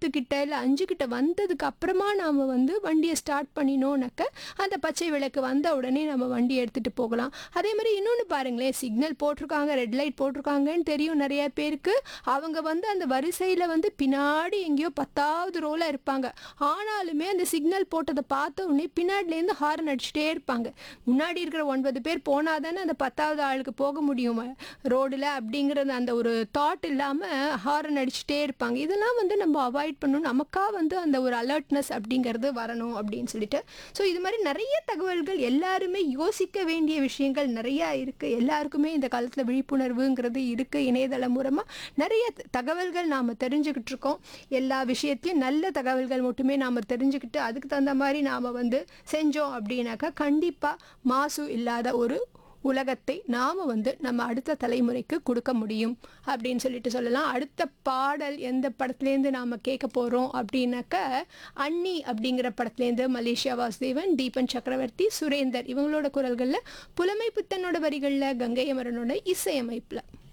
பத்து கிட்ட இல்லை அஞ்சு கிட்ட வந்ததுக்கு அப்புறமா நாம் வந்து வண்டியை ஸ்டார்ட் பண்ணினோன்னாக்க அந்த பச்சை விளக்கு வந்த உடனே நம்ம வண்டியை எடுத்துகிட்டு போகலாம் அதே மாதிரி இன்னொன்று பாருங்களேன் சிக்னல் போட்டிருக்காங்க ரெட் லைட் போட்டிருக்காங்கன்னு தெரியும் நிறைய பேருக்கு அவங்க வந்து அந்த வரிசையில் வந்து பின்னாடி எங்கேயோ பத்தாவது ரோல இருப்பாங்க ஆனாலுமே அந்த சிக்னல் போட்டதை பார்த்த உடனே பின்னாடிலேருந்து ஹார்ன் அடிச்சுட்டே இருப்பாங்க முன்னாடி இருக்கிற ஒன்பது பேர் போனால் தானே அந்த பத்தாவது ஆளுக்கு போக முடியும் ரோடில் அப்படிங்கிறது அந்த ஒரு தாட் இல்லாமல் ஹார்ன் அடிச்சுட்டே இருப்பாங்க இதெல்லாம் வந்து நம்ம அவாய்ட் பண்ணணும் நமக்கா வந்து அந்த ஒரு அலர்ட்னஸ் அப்படிங்கிறது வரணும் அப்படின்னு சொல்லிட்டு ஸோ இது மாதிரி நிறைய தகவல்கள் எல்லாருமே யோசிக்க வேண்டிய விஷயங்கள் நிறையா இருக்குது எல்லாருக்குமே இந்த காலத்தில் விழிப்புணர்வுங்கிறது இருக்குது இணையதளம் மூலமாக நிறைய த- தகவல்கள் நாம் தெரிஞ்சுக்கிட்டு இருக்கோம் எல்லா விஷயத்தையும் நல்ல தகவல்கள் மட்டுமே நாம் தெரிஞ்சுக்கிட்டு அதுக்கு தகுந்த மாதிரி நாம் வந்து செஞ்சோம் அப்படின்னாக்கா கண்டிப்பாக மாசு இல்லாத ஒரு உலகத்தை நாம் வந்து நம்ம அடுத்த தலைமுறைக்கு கொடுக்க முடியும் அப்படின்னு சொல்லிட்டு சொல்லலாம் அடுத்த பாடல் எந்த படத்துலேருந்து நாம் கேட்க போகிறோம் அப்படின்னாக்க அன்னி அப்படிங்கிற படத்துலேருந்து மலேசியா வாசுதேவன் தீபன் சக்கரவர்த்தி சுரேந்தர் இவங்களோட குரல்களில் புலமை புத்தனோட வரிகளில் கங்கை அமரனோட இசையமைப்பில்